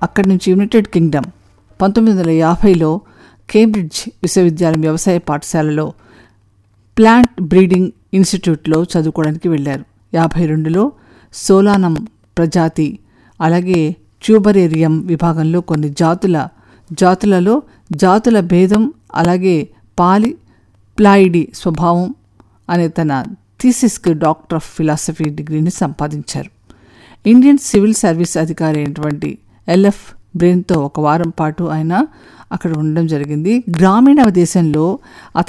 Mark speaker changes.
Speaker 1: అక్కడి నుంచి United Kingdom పంతొమ్మిది వందల యాభైలో కేంబ్రిడ్జ్ విశ్వవిద్యాలయం వ్యవసాయ పాఠశాలలో ప్లాంట్ బ్రీడింగ్ ఇన్స్టిట్యూట్లో చదువుకోవడానికి వెళ్ళారు యాభై రెండులో సోలానం ప్రజాతి అలాగే ట్యూబరేరియం విభాగంలో కొన్ని జాతుల జాతులలో జాతుల భేదం అలాగే పాలి ప్లాయిడి స్వభావం అనే తన థీసిస్కి డాక్టర్ ఆఫ్ ఫిలాసఫీ డిగ్రీని సంపాదించారు ఇండియన్ సివిల్ సర్వీస్ అధికారి అయినటువంటి ఎల్ఎఫ్ బ్రెయిన్తో ఒక వారం పాటు ఆయన అక్కడ ఉండడం జరిగింది గ్రామీణ దేశంలో అతని